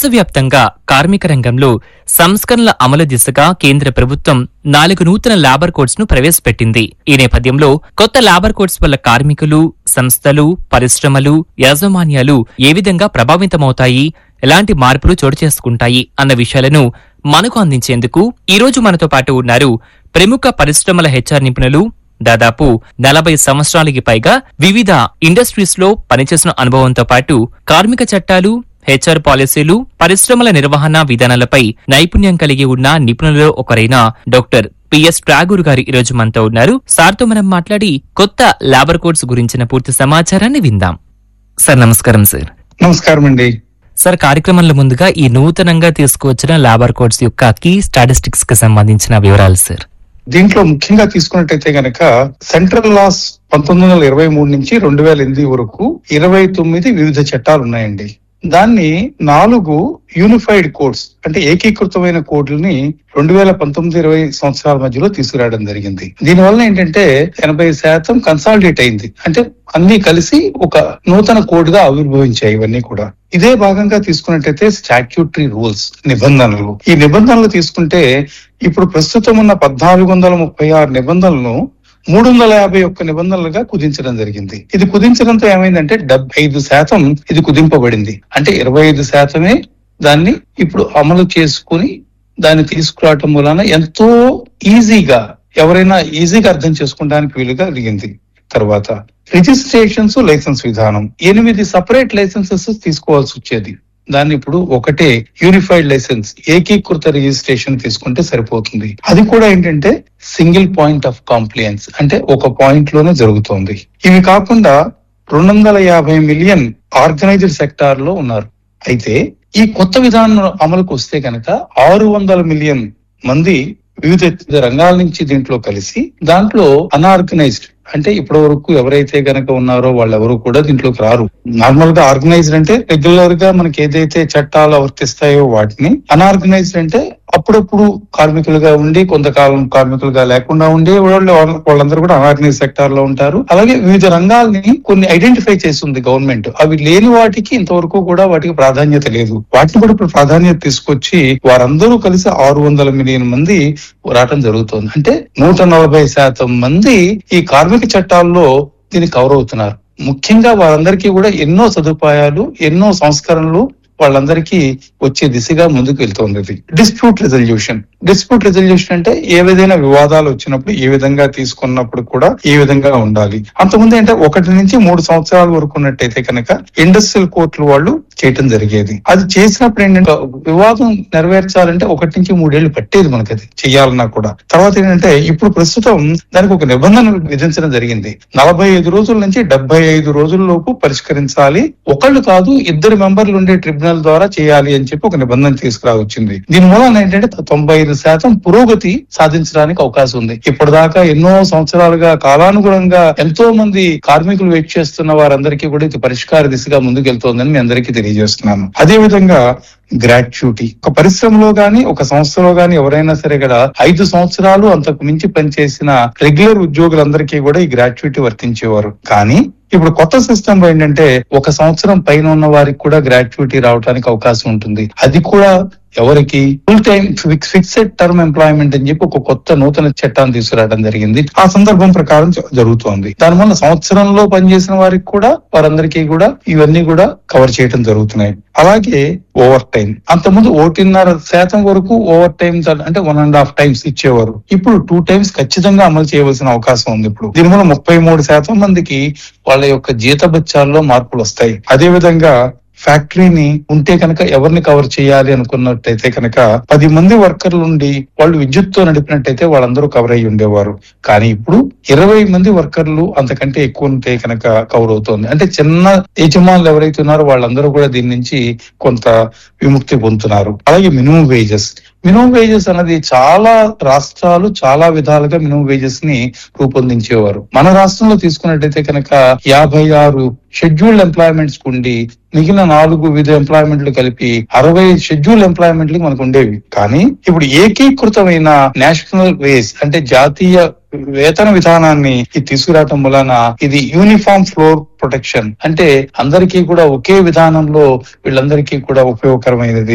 దేశవ్యాప్తంగా కార్మిక రంగంలో సంస్కరణల అమలు దిశగా కేంద్ర ప్రభుత్వం నాలుగు నూతన లేబర్ కోడ్స్ ను ప్రవేశపెట్టింది ఈ నేపథ్యంలో కొత్త లేబర్ కోడ్స్ వల్ల కార్మికులు సంస్థలు పరిశ్రమలు యాజమాన్యాలు ఏ విధంగా ప్రభావితమవుతాయి ఎలాంటి మార్పులు చోటు చేసుకుంటాయి అన్న విషయాలను మనకు అందించేందుకు ఈ రోజు మనతో పాటు ఉన్నారు ప్రముఖ పరిశ్రమల హెచ్ఆర్ నిపుణులు దాదాపు నలభై సంవత్సరాలకి పైగా వివిధ ఇండస్ట్రీస్ లో పనిచేసిన అనుభవంతో పాటు కార్మిక చట్టాలు హెచ్ఆర్ పాలసీలు పరిశ్రమల నిర్వహణ విధానాలపై నైపుణ్యం కలిగి ఉన్న నిపుణులలో ఒకరైన డాక్టర్ పిఎస్ ట్రాగూర్ గారు ఈ రోజు మనతో ఉన్నారు సార్తో మనం మాట్లాడి కొత్త లేబర్ కోడ్స్ గురించిన పూర్తి సమాచారాన్ని విందాం సార్ నమస్కారం సార్ నమస్కారం అండి సార్ కార్యక్రమంలో ముందుగా ఈ నూతనంగా తీసుకువచ్చిన లేబర్ కోడ్స్ యొక్క కీ స్టాటిస్టిక్స్ కి సంబంధించిన వివరాలు సార్ దీంట్లో ముఖ్యంగా తీసుకున్నట్టయితే గనక సెంట్రల్ లాస్ పంతొమ్మిది వందల ఇరవై మూడు నుంచి రెండు వేల ఎనిమిది వరకు ఇరవై తొమ్మిది వివిధ చట్టాలు ఉన్నాయండి దాన్ని నాలుగు యూనిఫైడ్ కోడ్స్ అంటే ఏకీకృతమైన కోడ్లని రెండు వేల పంతొమ్మిది ఇరవై సంవత్సరాల మధ్యలో తీసుకురావడం జరిగింది దీనివల్ల ఏంటంటే ఎనభై శాతం కన్సాలిడేట్ అయింది అంటే అన్ని కలిసి ఒక నూతన కోడ్ గా ఆవిర్భవించాయి ఇవన్నీ కూడా ఇదే భాగంగా తీసుకున్నట్టయితే స్టాట్యూటరీ రూల్స్ నిబంధనలు ఈ నిబంధనలు తీసుకుంటే ఇప్పుడు ప్రస్తుతం ఉన్న పద్నాలుగు వందల ముప్పై ఆరు నిబంధనలను మూడు వందల యాభై ఒక్క నిబంధనలుగా కుదించడం జరిగింది ఇది కుదించడంతో ఏమైందంటే డెబ్బై ఐదు శాతం ఇది కుదింపబడింది అంటే ఇరవై ఐదు శాతమే దాన్ని ఇప్పుడు అమలు చేసుకుని దాన్ని తీసుకురావటం వలన ఎంతో ఈజీగా ఎవరైనా ఈజీగా అర్థం చేసుకోవడానికి వీలుగా జరిగింది తర్వాత రిజిస్ట్రేషన్స్ లైసెన్స్ విధానం ఎనిమిది సపరేట్ లైసెన్సెస్ తీసుకోవాల్సి వచ్చేది దాన్ని ఇప్పుడు ఒకటే యూనిఫైడ్ లైసెన్స్ ఏకీకృత రిజిస్ట్రేషన్ తీసుకుంటే సరిపోతుంది అది కూడా ఏంటంటే సింగిల్ పాయింట్ ఆఫ్ కాంప్లియన్స్ అంటే ఒక పాయింట్ లోనే జరుగుతోంది ఇవి కాకుండా రెండు వందల యాభై మిలియన్ ఆర్గనైజ్డ్ సెక్టార్ లో ఉన్నారు అయితే ఈ కొత్త విధానం అమలుకు వస్తే కనుక ఆరు వందల మిలియన్ మంది వివిధ రంగాల నుంచి దీంట్లో కలిసి దాంట్లో అన్ఆర్గనైజ్డ్ అంటే ఇప్పటి వరకు ఎవరైతే గనక ఉన్నారో వాళ్ళెవరు కూడా దీంట్లోకి రారు నార్మల్ గా ఆర్గనైజ్డ్ అంటే రెగ్యులర్ గా మనకి ఏదైతే చట్టాలు వర్తిస్తాయో వాటిని అన్ఆర్గనైజ్డ్ అంటే అప్పుడప్పుడు కార్మికులుగా ఉండి కొంతకాలం కార్మికులుగా లేకుండా ఉండి వాళ్ళు వాళ్ళందరూ కూడా అన్ఆర్గనైజ్ సెక్టార్ లో ఉంటారు అలాగే వివిధ రంగాల్ని కొన్ని ఐడెంటిఫై చేస్తుంది గవర్నమెంట్ అవి లేని వాటికి ఇంతవరకు కూడా వాటికి ప్రాధాన్యత లేదు వాటిని కూడా ఇప్పుడు ప్రాధాన్యత తీసుకొచ్చి వారందరూ కలిసి ఆరు వందల మిలియన్ మంది రావటం జరుగుతుంది అంటే నూట నలభై శాతం మంది ఈ కార్మిక చట్టాల్లో దీన్ని కవర్ అవుతున్నారు ముఖ్యంగా వారందరికీ కూడా ఎన్నో సదుపాయాలు ఎన్నో సంస్కరణలు వాళ్ళందరికీ వచ్చే దిశగా ముందుకు వెళ్తోంది ఇది డిస్ప్యూట్ రెజల్యూషన్ డిస్ప్యూట్ రెజల్యూషన్ అంటే ఏ విధమైన వివాదాలు వచ్చినప్పుడు ఏ విధంగా తీసుకున్నప్పుడు కూడా ఏ విధంగా ఉండాలి అంతకుముందు అంటే ఒకటి నుంచి మూడు సంవత్సరాల వరకు ఉన్నట్టయితే కనుక ఇండస్ట్రియల్ కోర్టులు వాళ్ళు చేయటం జరిగేది అది చేసినప్పుడు ఏంటంటే వివాదం నెరవేర్చాలంటే ఒకటి నుంచి మూడేళ్లు పట్టేది మనకి అది చెయ్యాలన్నా కూడా తర్వాత ఏంటంటే ఇప్పుడు ప్రస్తుతం దానికి ఒక నిబంధన విధించడం జరిగింది నలభై ఐదు రోజుల నుంచి డెబ్బై ఐదు రోజుల లోపు పరిష్కరించాలి ఒకళ్ళు కాదు ఇద్దరు మెంబర్లు ఉండే ట్రిబ్యునల్ ద్వారా చేయాలి అని చెప్పి ఒక నిబంధన తీసుకురావచ్చింది దీని మూలన ఏంటంటే తొంభై ఐదు శాతం పురోగతి సాధించడానికి అవకాశం ఉంది ఇప్పటిదాకా ఎన్నో సంవత్సరాలుగా కాలానుగుణంగా ఎంతో మంది కార్మికులు వెయిట్ చేస్తున్న వారందరికీ కూడా ఇది పరిష్కార దిశగా ముందుకెళ్తోందని మీ అందరికీ తెలియజేస్తున్నాను అదే విధంగా గ్రాట్యుటీ ఒక పరిశ్రమలో గాని ఒక సంస్థలో గాని ఎవరైనా సరే కదా ఐదు సంవత్సరాలు అంతకు మించి పనిచేసిన రెగ్యులర్ ఉద్యోగులందరికీ కూడా ఈ గ్రాట్యుటీ వర్తించేవారు కానీ ఇప్పుడు కొత్త సిస్టమ్ లో ఏంటంటే ఒక సంవత్సరం పైన ఉన్న వారికి కూడా గ్రాట్యుటీ రావడానికి అవకాశం ఉంటుంది అది కూడా ఎవరికి full time fixed term employment అని చెప్పి ఒక కొత్త నూతన చట్టాన్ని తీసుకురావడం జరిగింది ఆ సందర్భం ప్రకారం జ- జరుగుతోంది దానివల్ల సంవత్సరంలో పనిచేసిన వారికి కూడా వారందరికీ కూడా ఇవన్నీ కూడా కవర్ చేయడం జరుగుతున్నాయి అలాగే ఓవర్ టైం అంతకుముందు ఒకటిన్నర శాతం వరకు ఓవర్ టైం అంటే వన్ అండ్ హాఫ్ టైమ్స్ ఇచ్చేవారు ఇప్పుడు టూ టైమ్స్ ఖచ్చితంగా అమలు చేయవలసిన అవకాశం ఉంది ఇప్పుడు దీనివల్ల ముప్పై మూడు శాతం మందికి వాళ్ళ యొక్క జీతభత్యాల్లో మార్పులు వస్తాయి అదే విధంగా ఫ్యాక్టరీని ఉంటే కనుక ఎవరిని కవర్ చేయాలి అనుకున్నట్టయితే కనుక పది మంది వర్కర్లు ఉండి వాళ్ళు విద్యుత్తో నడిపినట్టయితే వాళ్ళందరూ కవర్ అయ్యి ఉండేవారు కానీ ఇప్పుడు ఇరవై మంది వర్కర్లు అంతకంటే ఎక్కువ ఉంటే కనుక కవర్ అవుతోంది అంటే చిన్న యజమానులు ఎవరైతే ఉన్నారో వాళ్ళందరూ కూడా దీని నుంచి కొంత విముక్తి పొందుతున్నారు అలాగే మినిమం వేజెస్ మినిమం వేజెస్ అన్నది చాలా రాష్ట్రాలు చాలా విధాలుగా మినిమం వేజెస్ ని రూపొందించేవారు మన రాష్ట్రంలో తీసుకున్నట్టయితే కనుక యాభై ఆరు షెడ్యూల్డ్ ఎంప్లాయ్మెంట్స్ ఉండి మిగిలిన నాలుగు వివిధ ఎంప్లాయ్మెంట్లు కలిపి అరవై షెడ్యూల్ ఎంప్లాయ్మెంట్లు మనకు ఉండేవి కానీ ఇప్పుడు ఏకీకృతమైన నేషనల్ వేస్ అంటే జాతీయ వేతన విధానాన్ని ఇది తీసుకురావటం వలన ఇది యూనిఫామ్ ఫ్లోర్ ప్రొటెక్షన్ అంటే అందరికీ కూడా ఒకే విధానంలో వీళ్ళందరికీ కూడా ఉపయోగకరమైనది